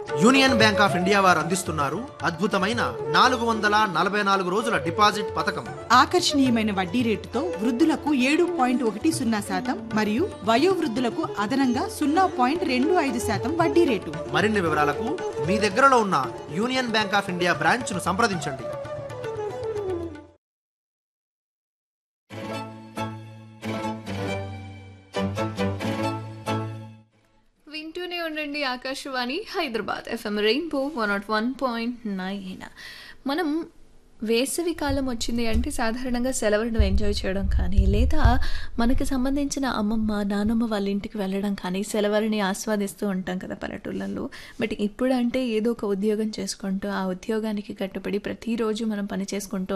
union bank of India వారు అందిస్తున్నారు అద్భుతమైన నాలుగు వందల నలభై నాలుగు రోజుల డిపాజిట్ పథకం ఆకర్షణీయమైన వడ్డీ రేటుతో వృద్ధులకు ఏడు పాయింట్ ఒకటి సున్నా శాతం మరియు వయోవృద్ధులకు అదనంగా సున్నా పాయింట్ రెండు ఐదు శాతం వడ్డీ రేటు మరిన్ని వివరాలకు మీ దగ్గరలో ఉన్న యూనియన్ బ్యాంక్ ఆఫ్ ఇండియా బ్రాంచ్ను సంప్రదించండి వింటూనే ఉండండి Akashvani Hyderabad FM rainbow one nought one point nine మనం వేసవి కాలం వచ్చింది అంటే సాధారణంగా సెలవులను ఎంజాయ్ చేయడం కానీ లేదా మనకి సంబంధించిన అమ్మమ్మ నానమ్మ వాళ్ళ ఇంటికి వెళ్ళడం కానీ సెలవులని ఆస్వాదిస్తూ ఉంటాం కదా పల్లెటూళ్ళల్లో బట్ ఇప్పుడు అంటే ఏదో ఒక ఉద్యోగం చేసుకుంటూ ఆ ఉద్యోగానికి కట్టుబడి ప్రతిరోజు మనం పని చేసుకుంటూ